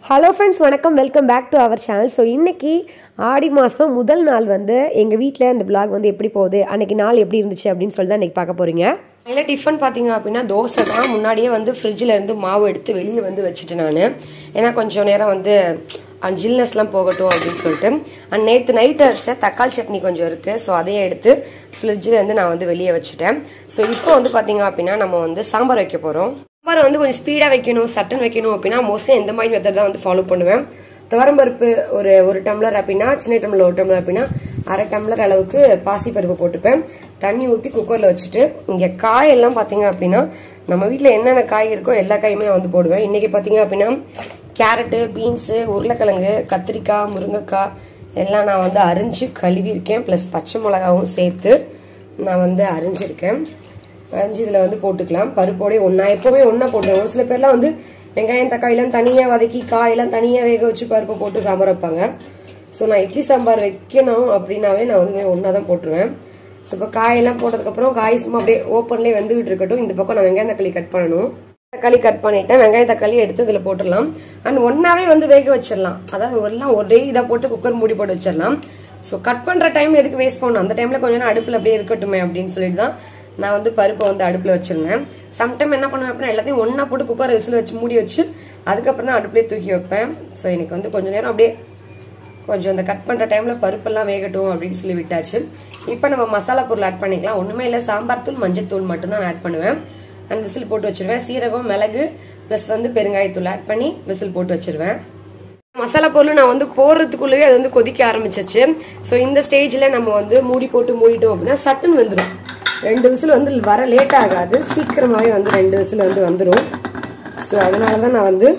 Hello friends வணக்கம் welcome back to our channel so இன்னைக்கு ஆடி மாதம் முதல் நாள் வந்து எங்கள் வீட்டில் இந்த vlog வந்து எப்படி போகுது அன்னைக்கு நாள் எப்படி இருந்துச்சு அப்படின்னு சொல்லி தான் இன்றைக்கி பார்க்க போகிறீங்க இல்லை டிஃபன் பார்த்தீங்க அப்படின்னா தோசை தான் முன்னாடியே வந்து ஃப்ரிட்ஜில் இருந்து மாவு எடுத்து வெளியே வந்து வச்சுட்டு நான் ஏன்னா கொஞ்சம் நேரம் வந்து அண்ட் ஜில்னஸ்லாம் போகட்டும் அப்படின்னு சொல்லிட்டு அண்ட் நேற்று நைட் அரைச்ச தக்காளி சட்னி கொஞ்சம் இருக்குது ஸோ அதையும் எடுத்து ஃப்ரிட்ஜில் இருந்து நான் வந்து வெளியே வச்சுட்டேன் ஸோ இப்போ வந்து பார்த்தீங்க அப்படின்னா நம்ம வந்து சாம்பார் வைக்க போகிறோம் சாம்பார் வந்து கொஞ்சம் ஸ்பீடாக வைக்கணும் சட்டுன்னு வைக்கணும் அப்படின்னா மோஸ்ட்லி இந்த மாதிரி மெத்தட் தான் வந்து ஃபாலோ பண்ணுவேன் துவரம்பருப்பு ஒரு ஒரு டம்ளர் அப்படின்னா சின்ன டம்ளர் ஒரு டம்ளர் அப்படின்னா அரை டம்ளர் அளவுக்கு பாசிப்பருப்பு போட்டுப்பேன் தண்ணி ஊற்றி குக்கரில் வச்சுட்டு இங்கே காயெல்லாம் பார்த்தீங்க அப்படின்னா நம்ம வீட்டில் என்னென்ன காய் இருக்கோ எல்லா காயுமே நான் வந்து போடுவேன் இன்னைக்கு பார்த்தீங்க அப்படின்னா கேரட்டு பீன்ஸு உருளைக்கிழங்கு கத்திரிக்காய் முருங்கைக்காய் எல்லாம் நான் வந்து அரிஞ்சு கழுவிருக்கேன் ப்ளஸ் பச்சை மிளகாவும் சேர்த்து நான் வந்து அரிஞ்சிருக்கேன் அரிஞ்சு இதில் வந்து போட்டுக்கலாம் பருப்போடய ஒன்றா எப்போவுமே ஒன்றா போட்டுருவேன் ஒரு சில பேர்லாம் வந்து வெங்காயம் தக்காளிலாம் தனியாக வதக்கி காயெல்லாம் தனியாக வேக வச்சு பருப்பை போட்டு சாம்பார் வைப்பாங்க ஸோ நான் இட்லி சாம்பார் வைக்கணும் அப்படின்னாவே நான் வந்து ஒன்றா தான் போட்டுருவேன் ஸோ இப்போ காயெல்லாம் போட்டதுக்கப்புறம் காய் சும்மா அப்படியே ஓப்பன்லேயே வந்துகிட்டு இருக்கட்டும் இந்த பக்கம் நான் வெங்காயம் தக்காளி கட் பண்ணணும் தக்காளி கட் பண்ணிட்டேன் வெங்காயம் தக்காளி எடுத்து இதில் போட்டுடலாம் அண்ட் ஒன்னாவே வந்து வேக வச்சிடலாம் அதாவது எல்லாம் ஒரே இதாக போட்டு குக்கர் மூடி போட்டு வச்சிடலாம் ஸோ கட் பண்ணுற டைம் எதுக்கு வேஸ்ட் பண்ணணும் அந்த டைமில் கொஞ்சம் நேரம் அடுப்பில் அப்படியே இருக்கட்டுமே அப்படின்னு சொல்லிட்டு தான் நான் வந்து பருப்பை வந்து அடுப்பில் வச்சிருந்தேன் சம்டைம் என்ன பண்ணுவேன் அப்படின்னா எல்லாத்தையும் ஒன்றா போட்டு குக்கர் விசில் வச்சு மூடி வச்சு அதுக்கப்புறம் தான் அடுப்புலேயே தூக்கி வைப்பேன் ஸோ எனக்கு வந்து கொஞ்சம் நேரம் அப்படியே கொஞ்சம் இந்த கட் பண்ணுற டைமில் பருப்பெல்லாம் வேகட்டும் அப்படின்னு சொல்லி விட்டாச்சு இப்போ நம்ம மசாலா பொருள் ஆட் பண்ணிக்கலாம் ஒன்றுமே இல்லை சாம்பார் தூள் மஞ்சள் தூள் மட்டும்தான் ஆட் பண்ணுவேன் அண்ட் விசில் போட்டு வச்சிருவேன் சீரகம் மிளகு ப்ளஸ் வந்து பெருங்காயத்தூள் ஆட் பண்ணி விசில் போட்டு வச்சிருவேன் மசாலா பொருள் நான் வந்து போடுறதுக்குள்ளவே அது வந்து கொதிக்க ஆரம்பிச்சிருச்சு ஸோ இந்த ஸ்டேஜில் நம்ம வந்து மூடி போட்டு மூடிட்டோம் அப்படின்னா சட்டுன்னு வந்துடும் ரெண்டு விசில் வந்து வர லேட் ஆகாது சீக்கிரமாகவே வந்து ரெண்டு விசில் வந்து வந்துடும் ஸோ அதனால தான் நான் வந்து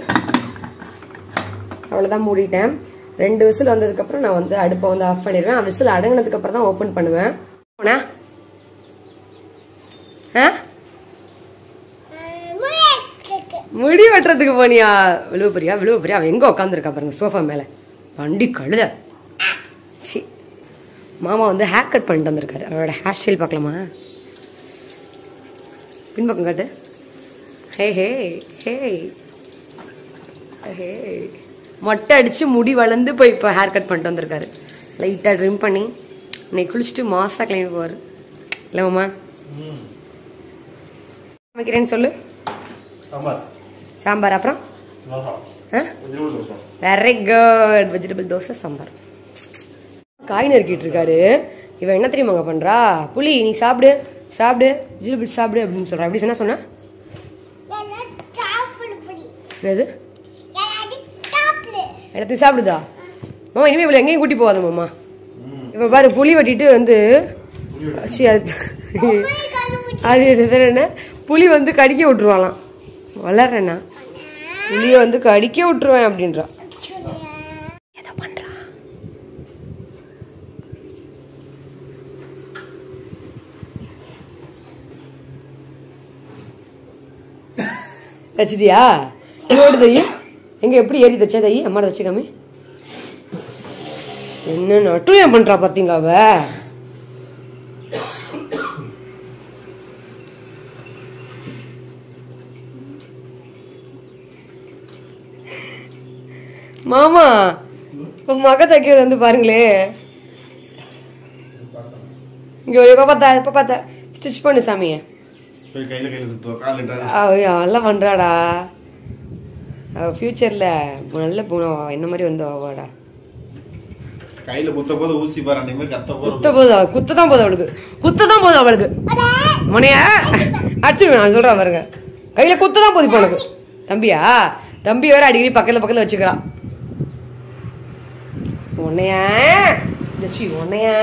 அவ்வளோதான் மூடிட்டேன் ரெண்டு விசில் வந்ததுக்கப்புறம் நான் வந்து அடுப்பை வந்து ஆஃப் பண்ணிடுவேன் விசில் அடங்கினதுக்கு அப்புறம் தான் ஓப்பன் பண்ணுவேன் போனா ஆ முடி வெட்டுறதுக்கு போனியா விழுவ போறியா விழுவ போறியா அவன் எங்க உட்காந்துருக்கா பாருங்க சோஃபா மேல வண்டி கழுத சி மாமா வந்து ஹேர் கட் பண்ணிட்டு வந்திருக்காரு அவரோட ஹேர் ஸ்டைல் பார்க்கலாமா பின்பக்கம் காட்டு ஹே ஹே ஹே ஹே மொட்டை அடிச்சு முடி வளர்ந்து போய் இப்போ ஹேர் கட் பண்ணிட்டு வந்திருக்காரு லைட்டாக ட்ரிம் பண்ணி இன்னைக்கு குளிச்சுட்டு மாசாக கிளம்பி போவார் இல்லை மாமா சமைக்கிறேன்னு சொல்லு சாம்பார் சாம்பார் அப்புறம் தோசை ஆ vegetable dosa very good vegetable dosa sambar காய் நறுக்கிட்டு இருக்காரு இவன் என்ன தெரியுமாங்க பண்றா புளி நீ சாப்பிடு சாப்பிடு வெஜிடபிள் சாப்பிடு அப்படின்னு சொல்றா அப்படி சொன்னா சொன்னா என்னது எல்லாத்தையும் சாப்பிடுதா மாமா இனிமே இவ்வளோ எங்கேயும் கூட்டி போகாத மாமா இப்போ பாரு புளி வெட்டிட்டு வந்து சி, அது அது இது பேர் என்ன புளி வந்து கடிக்க விட்டுருவாளாம் வளர்றேண்ணா புளியை வந்து கடிக்க விட்டுருவேன் அப்படின்றா ஏதோ பண்றா தச்சிட்டியா எங்கோடு தைய எங்க எப்படி ஏறி தச்சா தை அம்மா தச்சு காமி என்ன நட்டும் ஏன் பண்றா பாத்தீங்களா அவ மாமா உன் மக தைக்கிறது வந்து பாருங்களே இங்க ஒரு இப்ப பார்த்தா இப்ப பார்த்தா ஸ்டிச் பண்ணு சாமியை போய் கையில கையில சுத்துவோம் கால் இட்டாது அவ நல்லா பண்றாடா அவ ஃபியூச்சர்ல நல்ல பூனை என்ன மாதிரி வந்து ஆவாடா கையில குத்த போது ஊசி பாரு அன்னைக்கு கத்த போது குத்த போது அவ குத்த தான் போதும் அவளுக்கு குத்த தான் போதும் அவளுக்கு முனையா அடிச்சிருவேன் நான் சொல்றேன் பாருங்க கையில குத்த தான் போதும் இப்போ உனக்கு தம்பியா தம்பி வேற அடிக்கடி பக்கத்துல பக்கத்துல வச்சுக்கிறான் உன்னையா ஜஸ்வி உன்னையா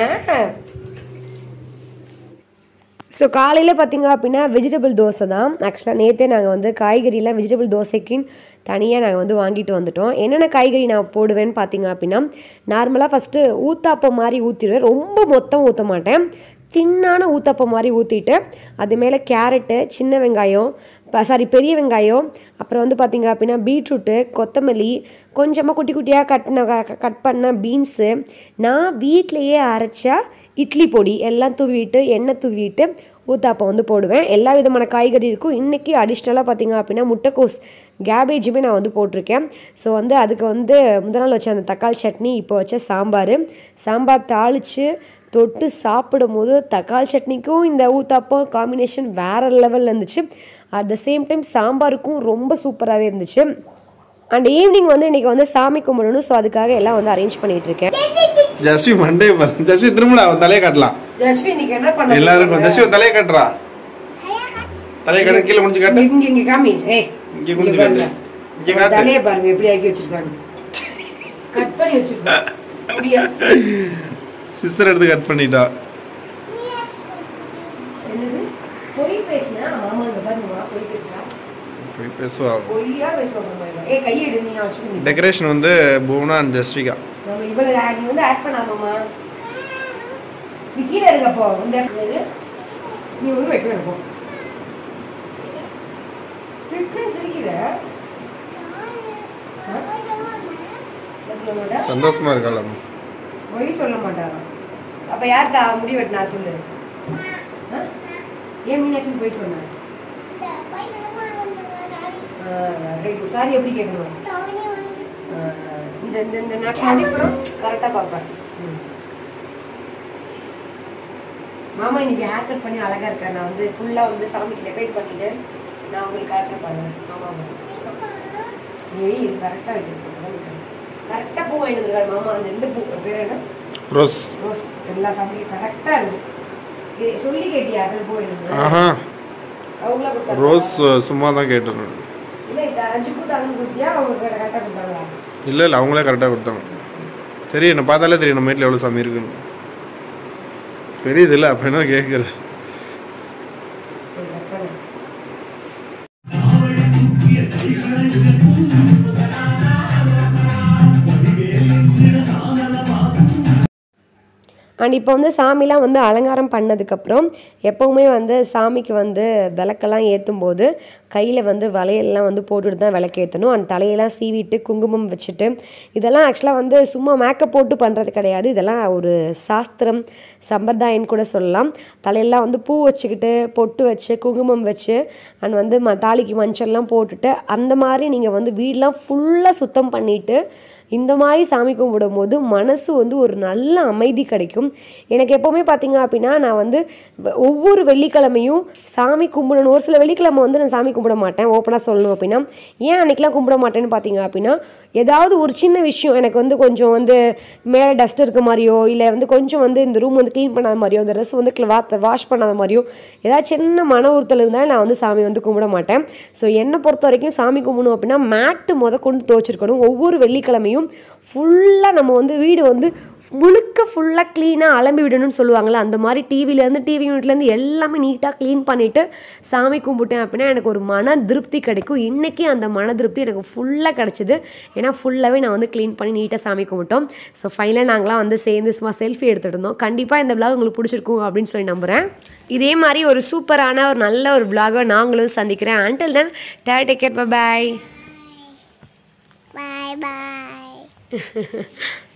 ஸோ காலையில் பார்த்தீங்க அப்படின்னா வெஜிடபிள் தோசை தான் ஆக்சுவலாக நேற்றே நாங்கள் வந்து காய்கறிலாம் வெஜிடபிள் தோசைக்குன்னு தனியாக நாங்கள் வந்து வாங்கிட்டு வந்துட்டோம் என்னென்ன காய்கறி நான் போடுவேன்னு பார்த்தீங்க அப்படின்னா நார்மலாக ஃபஸ்ட்டு ஊத்தாப்பம் மாதிரி ஊற்றிடுவேன் ரொம்ப மொத்தம் ஊற்ற மாட்டேன் தின்னான ஊத்தாப்பம் மாதிரி ஊற்றிட்டு அது மேலே கேரட்டு சின்ன வெங்காயம் சாரி பெரிய வெங்காயம் அப்புறம் வந்து பார்த்தீங்க அப்படின்னா பீட்ரூட்டு கொத்தமல்லி கொஞ்சமாக குட்டி குட்டியாக கட்டின கட் பண்ண பீன்ஸு நான் வீட்டிலையே அரைச்சா இட்லி பொடி எல்லாம் தூவிட்டு எண்ணெய் தூவிட்டு ஊத்தாப்பம் வந்து போடுவேன் எல்லா விதமான காய்கறி இருக்கும் இன்றைக்கி அடிஷ்னலாக பார்த்தீங்க அப்படின்னா முட்டைக்கோஸ் கேபேஜுமே நான் வந்து போட்டிருக்கேன் ஸோ வந்து அதுக்கு வந்து முதல் நாள் வச்ச அந்த தக்காளி சட்னி இப்போ வச்ச சாம்பார் சாம்பார் தாளித்து தொட்டு சாப்பிடும் போது தக்காளி சட்னிக்கும் இந்த ஊத்தாப்பம் காம்பினேஷன் வேறு லெவலில் இருந்துச்சு அட் த சேம் டைம் சாம்பாருக்கும் ரொம்ப சூப்பராகவே இருந்துச்சு அண்ட் ஈவினிங் வந்து இன்றைக்கி வந்து சாமி கும்பிடணும் ஸோ அதுக்காக எல்லாம் வந்து அரேஞ்ச் பண்ணிகிட்டு இருக்கேன் ஜஸ்வி மண்டே பாரு ஜஸ்வி திரும்ப அவன் தலையை காட்டலாம் ஜஸ்வி இன்னைக்கு என்ன பண்ண எல்லாருக்கும் ஜஸ்வி உன் தலையை காட்டுறா தலையை காட்டு கீழே முடிஞ்சு காட்டு இங்க இங்க காமி ஏய் இங்க குனிஞ்சு காட்டு இங்க காட்டு தலைய பாருங்க எப்படி ஆக்கி வச்சிருக்காங்க கட் பண்ணி வச்சிருக்காங்க முடியா சிஸ்டர் எடுத்து கட் பண்ணிட்டா என்னது பொய் பேசினா மாமா இங்க பாருங்க பொய் பேசுறா போய் பேசுவா பொய்யா பேசுவாங்க ஏ கையை எடு நீ வச்சுக்கோங்க டெக்கரேஷன் வந்து புவனா அண்ட் ஜஸ்விகா நம்ம இவ்வளவு ஆ- நீ வந்து ஆட் பண்ணாமமா நீ கீழே இருக்கப்போ இந்த இடத்துல இரு. நீ ஒன்றும் வைக்க வேணும் போ பிடிச்சே சிரிக்கிற ஆ? என்ன சொல்ல மாட்டா? சந்தோஷமா இருக்காளா பொய் சொல்ல மாட்டாங்க அப்ப யார்கிட்ட முடி வெட்டினா சொல்லு ஆ? ஏன் மீனாட்சி பொய் சொன்ன சாரி எப்படி கேட்கணும் ஆ, இந்த இந்த இந்த நாட்டு அனுப்புறோம் கரெக்டா பார்ப்பேன் ம். மாமா இன்னைக்கு ஹேர் கட் பண்ணி அழகா இருக்கேன் நான் வந்து ஃபுல்லா வந்து சாமிக்கு டெக்கரேட் பண்ணிட்டு நான் உங்களுக்கு காட்டுறேன் பாருங்க மாமா ஏய் இது கரெக்டா வைக்கணும் கரெக்டா பூ வாங்கிட்டு வந்திருக்காரு மாமா அந்த இந்த பூ பேர் என்ன ரோஸ் ரோஸ் எல்லா சாமிக்கும் கரெக்டா இருக்கும் ஏய், சொல்லி கேட்டியா அதில் பூ வாங்கிட்டு ஆஹா அவங்களா கொடுத்தாங்க ரோஸ் சும்மா தான் கேட்டேன் இல்ல இது அஞ்சு கூட்டு அங்கே கொடுத்தியா அவங்க கரெக்டா கொடுத்தாங்களா இல்லை இல்லை அவங்களே கரெக்டாக கொடுத்தாங்க தெரியும் என்ன பார்த்தாலே தெரியும் நம்ம வீட்டில் எவ்வளோ சாமி இருக்குன்னு தெரியுது இல்லை அப்போ என்ன கேட்குறேன் சரி கட் பண்ணு அண்ட் இப்போ வந்து சாமிலாம் வந்து அலங்காரம் பண்ணதுக்கப்புறம் எப்போவுமே வந்து சாமிக்கு வந்து விளக்கெல்லாம் ஏற்றும் போது கையில் வந்து வளையல்லாம் வந்து போட்டுட்டு தான் விளக்கு ஏற்றணும் அண்ட் தலையெல்லாம் சீவிட்டு குங்குமம் வச்சுட்டு இதெல்லாம் ஆக்சுவலாக வந்து சும்மா மேக்கப் போட்டு பண்ணுறது கிடையாது இதெல்லாம் ஒரு சாஸ்திரம் சம்பிரதாயம்னு கூட சொல்லலாம் தலையெல்லாம் வந்து பூ வச்சுக்கிட்டு பொட்டு வச்சு குங்குமம் வச்சு அண்ட் வந்து ம தாலிக்கு மஞ்சள்லாம் போட்டுட்டு அந்த மாதிரி நீங்கள் வந்து வீடெலாம் ஃபுல்லாக சுத்தம் பண்ணிவிட்டு இந்த மாதிரி சாமி கும்பிடும் போது மனசு வந்து ஒரு நல்ல அமைதி கிடைக்கும் எனக்கு எப்போவுமே பார்த்தீங்க அப்படின்னா நான் வந்து வ- ஒவ்வொரு வெள்ளிக்கிழமையும் சாமி கும்பிடணும் ஒரு சில வெள்ளிக்கிழமை வந்து நான் சாமி கும்பிட மாட்டேன் ஓப்பனாக சொல்லணும் அப்படின்னா ஏன் அன்னைக்கெலாம் கும்பிட மாட்டேன்னு பார்த்தீங்க அப்படின்னா ஏதாவது ஒரு சின்ன விஷயம் எனக்கு வந்து கொஞ்சம் வந்து மேலே டஸ்ட் இருக்க மாதிரியோ இல்லை வந்து கொஞ்சம் வந்து இந்த ரூம் வந்து க்ளீன் பண்ணாத மாதிரியோ இந்த ட்ரெஸ் வந்து வாத்த வாஷ் பண்ணாத மாதிரியோ ஏதாவது சின்ன மன உறுத்தல் இருந்தால் நான் வந்து சாமி வந்து கும்பிட மாட்டேன் ஸோ என்னை பொறுத்த வரைக்கும் சாமி கும்பிடணும் அப்படின்னா மேட்டு முத கொண்டு துவச்சிருக்கணும் ஒவ்வொரு வெள்ளிக்கிழமையும் ஃபுல்லாக நம்ம வந்து வீடு வந்து முழுக்க ஃபுல்லாக க்ளீனாக அலம்பி விடணும்னு சொல்லுவாங்கள்ல அந்த மாதிரி டிவிலேருந்து டிவி யூனிட்லேருந்து எல்லாமே நீட்டாக க்ளீன் பண்ணிவிட்டு சாமி கும்பிட்டேன் அப்படின்னா எனக்கு ஒரு மன திருப்தி கிடைக்கும் இன்றைக்கி அந்த மன திருப்தி எனக்கு ஃபுல்லாக கிடச்சிது ஏன்னா ஃபுல்லாகவே நான் வந்து க்ளீன் பண்ணி நீட்டாக சாமி கும்பிட்டோம் ஸோ ஃபைனலாக நாங்களாம் வந்து சேர்ந்து சும்மா செல்ஃபி எடுத்துகிட்டு இருந்தோம் கண்டிப்பாக இந்த vlog உங்களுக்கு பிடிச்சிருக்கும் அப்படின்னு சொல்லி நம்புகிறேன் இதே மாதிரி ஒரு சூப்பரான ஒரு நல்ல ஒரு vlog-அ நாங்களும் சந்திக்கிறேன் until then take care bye Bye bye.